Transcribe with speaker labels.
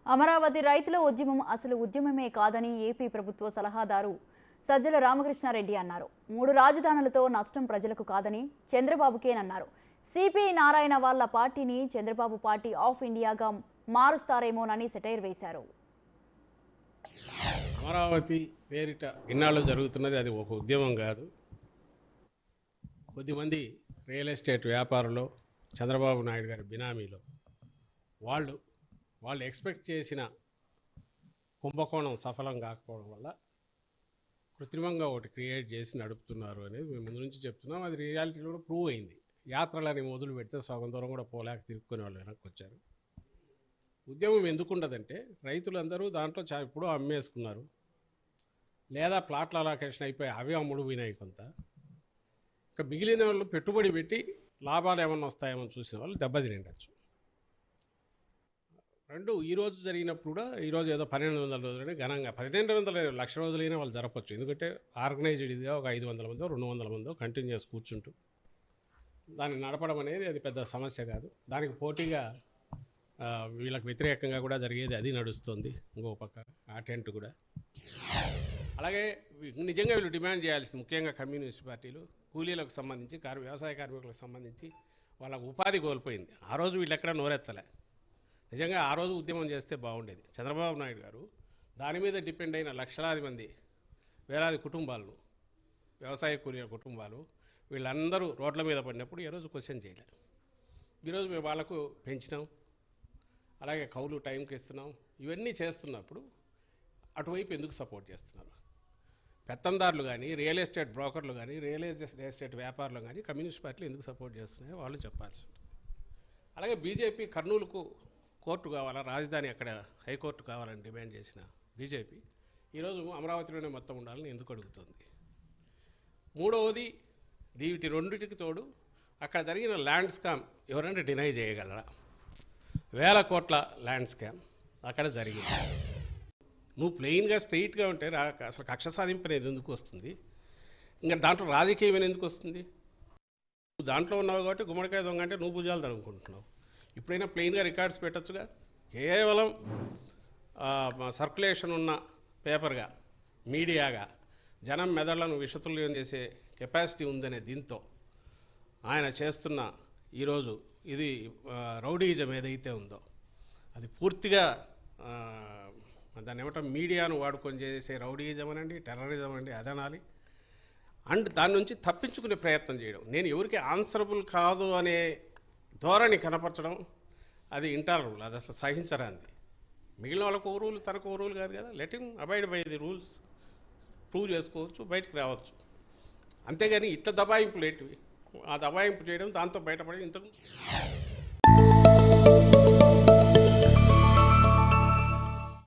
Speaker 1: అమరావతి రైతుల ఉద్యమం అసలు ఉద్యమమే కాదని ఏపీ ప్రభుత్వ సలహాదారు సజ్జల రామకృష్ణారెడ్డి అన్నారు మూడు రాజధానులతో నష్టం ప్రజలకు కాదని చంద్రబాబుకేనన్నారు సిపిఐ నారాయణ వాళ్ళ పార్టీని చంద్రబాబు పార్టీ ఆఫ్ ఇండియాగా మారుస్తారేమోనని సెటైర్ వేశారు
Speaker 2: అమరావతి పేరిట ఇన్నాళ్ళు జరుగుతున్నది అది ఒక ఉద్యమం కాదు కొద్దిమంది రియల్ ఎస్టేట్ వ్యాపారులు చంద్రబాబు నాయుడు గారి బినామీలో వాళ్ళు వాళ్ళు ఎక్స్పెక్ట్ చేసిన కుంభకోణం సఫలం కాకపోవడం వల్ల కృత్రిమంగా ఒకటి క్రియేట్ చేసి నడుపుతున్నారు అనేది మేము ముందు నుంచి చెప్తున్నాం అది రియాలిటీలో కూడా ప్రూవ్ అయింది యాత్రలని మొదలు పెడితే సగం దూరం కూడా పోలేక తిరుక్కునే వాళ్ళు వెనక్కి వచ్చారు ఉద్యమం ఎందుకు ఉండదంటే రైతులందరూ దాంట్లో చా ఎప్పుడో అమ్మేసుకున్నారు లేదా ప్లాట్ల అలొకేషన్ అయిపోయి అవి అమ్ముడు పోయినాయి కొంత ఇంకా మిగిలిన వాళ్ళు పెట్టుబడి పెట్టి లాభాలు ఏమన్నా వస్తాయేమో చూసిన వాళ్ళు దెబ్బతిని ఉండొచ్చు రెండు ఈ రోజు జరిగినప్పుడు కూడా ఈరోజు ఏదో పన్నెండు వందల రోజులని ఘనంగా పన్నెండు వందల లక్ష రోజులైనా వాళ్ళు జరపచ్చు ఎందుకంటే ఆర్గనైజ్డ్ ఇదిగా ఒక ఐదు వందల మందో రెండు వందల మందో కంటిన్యూస్ కూర్చుంటూ దాన్ని నడపడం అనేది అది పెద్ద సమస్య కాదు దానికి పోటీగా ఆ, వీళ్ళకి వ్యతిరేకంగా కూడా జరిగేది అది నడుస్తుంది ఇంకో పక్క ఆ టెంట్ కూడా అలాగే వీ- నిజంగా వీళ్ళు డిమాండ్ చేయాల్సింది ముఖ్యంగా కమ్యూనిస్ట్ పార్టీలు కూలీలకు సంబంధించి కార్ వ్యవసాయ కార్మికులకు సంబంధించి వాళ్ళకు ఉపాధి కోల్పోయింది ఆ రోజు వీళ్ళు ఎక్కడ నోరెత్తలే నిజంగా ఆ రోజు ఉద్యమం చేస్తే బాగుండేది చంద్రబాబు నాయుడు గారు దాని మీద డిపెండ్ అయిన లక్షలాది మంది వేలాది కుటుంబాలను వ్యవసాయ కూలీల కుటుంబాలు వీళ్ళందరూ రోడ్ల మీద పడినప్పుడు ఏ రోజు క్వశ్చన్ చేయలేదు ఈరోజు మేము వాళ్ళకు పెంచినాం అలాగే కౌలు టైంకి ఇస్తున్నాం ఇవన్నీ చేస్తున్నప్పుడు అటువైపు ఎందుకు సపోర్ట్ చేస్తున్నారు పెత్తందారులు కానీ రియల్ ఎస్టేట్ బ్రోకర్లు కానీ రియల్ ఎస్టేట్ వ్యాపారులు కానీ కమ్యూనిస్ట్ పార్టీలు ఎందుకు సపోర్ట్ చేస్తున్నాయో వాళ్ళు చెప్పాల్సి ఉంటుంది అలాగే బీజేపీ కర్నూలుకు కోర్టు కావాలా రాజధాని అక్కడ హైకోర్టు కావాలని డిమాండ్ చేసిన బీజేపీ ఈరోజు అమరావతిలోనే మొత్తం ఉండాలని ఎందుకు అడుగుతుంది మూడవది వీటి రెండింటికి తోడు అక్కడ జరిగిన ల్యాండ్ స్కామ్ ఎవరైనా డినై చేయగలరా వేల కోట్ల ల్యాండ్ స్కామ్ అక్కడ జరిగింది నువ్వు ప్లెయిన్గా స్ట్రెయిట్గా ఉంటే రా అసలు కక్ష సాధింపు అనేది ఎందుకు వస్తుంది ఇంకా దాంట్లో రాజకీయం ఎందుకు వస్తుంది నువ్వు దాంట్లో ఉన్నావు కాబట్టి గుమ్మడికాయ దొంగ అంటే నువ్వు భుజాలు తడుముకుంటున్నావు ఇప్పుడైనా ప్లెయిన్గా రికార్డ్స్ పెట్టచ్చుగా కేవలం సర్క్యులేషన్ ఉన్న పేపర్గా మీడియాగా జనం మెదళ్లను విషతుల్యం చేసే కెపాసిటీ ఉందనే దీంతో ఆయన చేస్తున్న ఈరోజు ఇది ఆ, రౌడీయిజం ఏదైతే ఉందో అది పూర్తిగా ఆ, దాన్ని ఏమంటాం మీడియాను వాడుకొని చేసే రౌడీయిజం అనండి టెర్రరిజం అండి అదనాలి అండ్ దాని నుంచి తప్పించుకునే ప్రయత్నం చేయడం నేను ఎవరికి ఆన్సరబుల్ కాదు అనే ధోరణి కనపరచడం అది ఇంటారబుల్ అది అసలు సహించరాంది మిగిలిన వాళ్ళకు ఓ రూల్ తనకు ఓ రూల్ కాదు కదా let him abide by the rules prove చేసుకోవచ్చు బయటికి రావచ్చు అంతేగాని ఇట్లా దబాయింపులు ఏంటివి ఆ దబాయింపు చేయడం దాంతో బయటపడి ఇంతకు